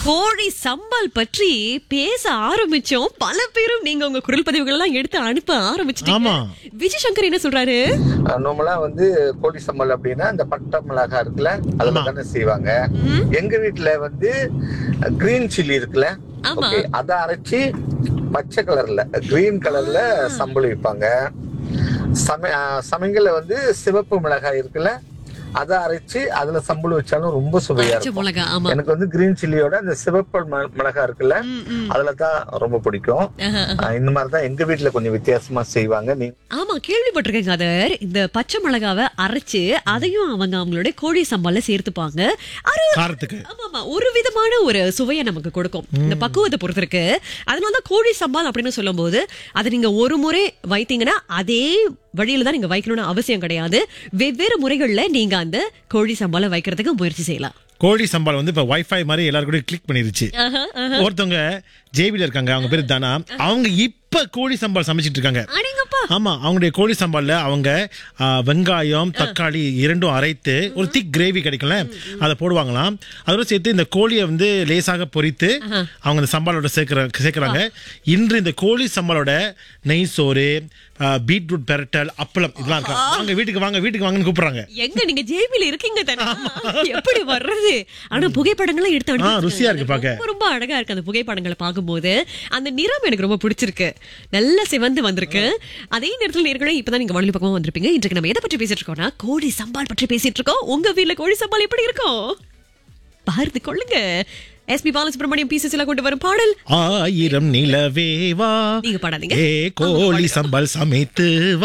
கோழி சம்பால் பற்றி பேச ஆரம்பிச்சோம் பல பேரும் நீங்க உங்க குரல் பதிவுகள் எல்லாம் எடுத்து அனுப்ப ஆரம்பிச்சிட்டீங்க ஆமா. விஜய் சங்கர் என்ன சொல்றாரு நார்மலா வந்து கோழி சம்பல் அப்படின்னா இந்த பட்டை மிளகா இருக்குல்ல அதுல ஆமா. தானே செய்வாங்க எங்க வீட்டுல வந்து கிரீன் சில்லி இருக்குல்ல ஆமா. Okay, அத அரைச்சி பச்சை கலர்ல கிரீன் கலர்ல சம்பல் வைப்பாங்க சம அஹ், சமையல்ல வந்து சிவப்பு மிளகாய் இருக்குல்ல அத அரைச்சு அதுல சம்பல் வச்சாலும் ரொம்ப சுவையா பச்சை இருக்கும் மிளகா ஆமா எனக்கு வந்து கிரீன் சில்லியோட அந்த சிவப்பு ம- மிளகாய் இருக்குல்ல ம், ம். அதுல தான் ரொம்ப பிடிக்கும் ஆஹா. அஹ், இந்த மாதிரி தான் எங்க வீட்டுல கொஞ்சம் வித்தியாசமா செய்வாங்க நீ ஆமா கேள்விப்பட்டிருக்கேன் கதர் இந்த பச்சை மிளகாவை அரைச்சு அதையும் அவங்க அவங்களோட கோழி சம்பால்ல சேர்த்துப்பாங்க அது காரத்துக்கு ஆமா ஆமா ஒரு விதமான ஒரு சுவையை நமக்கு கொடுக்கும் இந்த பக்குவத்தை பொறுத்து இருக்கு அதனாலதான் கோழி சம்பால் அப்படின்னு சொல்லும்போது அதை நீங்க ஒரு முறை வைத்தீங்கன்னா அதே வழியில தான் நீங்க வைக்கணும்னு அவசியம் கிடையாது வெவ்வேறு முறைகள்ல நீங்க அந்த கோழி சம்பாலை வைக்கிறதுக்கு முயற்சி செய்யலாம் கோழி சம்பால் வந்து இப்ப வைஃபை மாதிரி எல்லாரும் கூட கிளிக் பண்ணிருச்சு ஆஹா, ஒருத்தவங்க ஜேபில இருக்காங்க அவங்க பேரு தானா அவங்க இப்ப கோழி சம்பால் சமைச்சிட்டு இருக்காங்க அடேங்கப்பா ஆமா அவங்களுடைய கோழி சம்பால்ல அவங்க ஆ, வெங்காயம் தக்காளி இரண்டும் அரைத்து ஒரு திக் கிரேவி கிடைக்கல அதை போடுவாங்களாம் அதோட சேர்த்து இந்த கோழியை வந்து லேசாக பொரித்து அவங்க இந்த சம்பாலோட சேர்க்கிற சேர்க்கிறாங்க இன்று இந்த கோழி சம்பாலோட நெய் சோறு ஆ, பீட்ரூட் பெரட்டல் அப்பளம் இதெல்லாம் இருக்கா வாங்க வீட்டுக்கு வாங்க வீட்டுக்கு வாங்கன்னு கூப்பிடுறாங்க எங்க நீங்க ஜேபில இருக்கீங்க தானே எப்படி வர்றது ஆனா புகைப்படங்களை எடுத்து ஆ, அனுப்பி ருசியா இருக்கு வச்சிருக்காங்க. பார்க்க. ரொம்ப ரொம்ப அழகா இருக்கு அந்த புகைப்படங்களை பார்க்கும்போது அந்த நிறம் எனக்கு ரொம்ப பிடிச்சிருக்கு நல்ல சிவந்து வந்திருக்கு அதே நேரத்தில் நேர்களே இப்பதான் நீங்க வழி பக்கமா வந்திருப்பீங்க இன்றைக்கு நம்ம எதை பற்றி பேசிட்டு இருக்கோம்னா கோழி சம்பால் பற்றி பேசிட்டு இருக்கோம் உங்க வீட்ல கோழி சம்பால் எப்படி இருக்கும் பார்த்து கொள்ளுங்க எஸ்பி பாலசுப்ரமணியம் பி சில கொண்டு வரும் பாடல் ஆயிரம் நிலவேவா நீங்க பாடாதீங்க ஏ கோழி சம்பல் சமைத்து வா